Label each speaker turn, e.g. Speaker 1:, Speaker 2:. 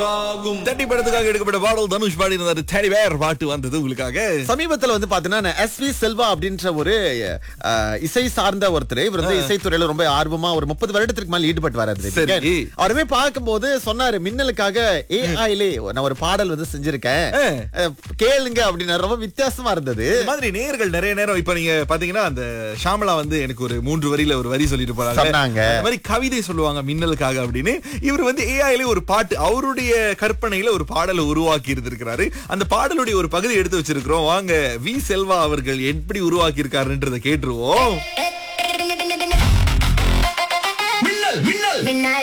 Speaker 1: தட்டி படத்துக்காக எடுக்கப்பட்ட பாடல் தனுஷ் பாடி இருந்தாரு தேடி வேர் பாட்டு வந்தது உங்களுக்காக
Speaker 2: சமீபத்துல வந்து பாத்தீங்கன்னா எஸ் வி செல்வா அப்படின்ற ஒரு அஹ், இசை சார்ந்த ஒருத்தர் இவர் வந்து இசைத்துறையில ரொம்ப ஆர்வமா ஒரு முப்பது வருடத்திற்கு மேல ஈடுபட்டு வராரு
Speaker 1: சரி.
Speaker 2: அவருமே பார்க்கும்போது சொன்னாரு மின்னலுக்காக ஏஐலே நான் ஒரு பாடல் வந்து செஞ்சிருக்கேன்
Speaker 1: ஆ.
Speaker 2: அஹ், கேளுங்க அப்படின்னு ரொம்ப வித்தியாசமா இருந்தது
Speaker 1: இந்த மாதிரி நேயர்கள் நிறைய நேரம் இப்ப நீங்க பாத்தீங்கன்னா அந்த ஷாமலா வந்து எனக்கு ஒரு மூன்று வரியில ஒரு வரி சொல்லிட்டு போறாங்க
Speaker 2: சொன்னாங்க.
Speaker 1: அந்த மாதிரி கவிதை சொல்லுவாங்க மின்னலுக்காக அப்படின்னு இவர் வந்து ஏஐல ஒரு பாட்டு அவருடைய கற்பனையில ஒரு பாடலை உருவாக்கி இருந்திருக்கிறாரு அந்த பாடலுடைய ஒரு பகுதி எடுத்து வச்சிருக்கிறோம் வாங்க வி செல்வா அவர்கள் எப்படி உருவாக்கி இருக்காருன்றத கேட்டுருவோம்
Speaker 3: மின்னல் மின்னல்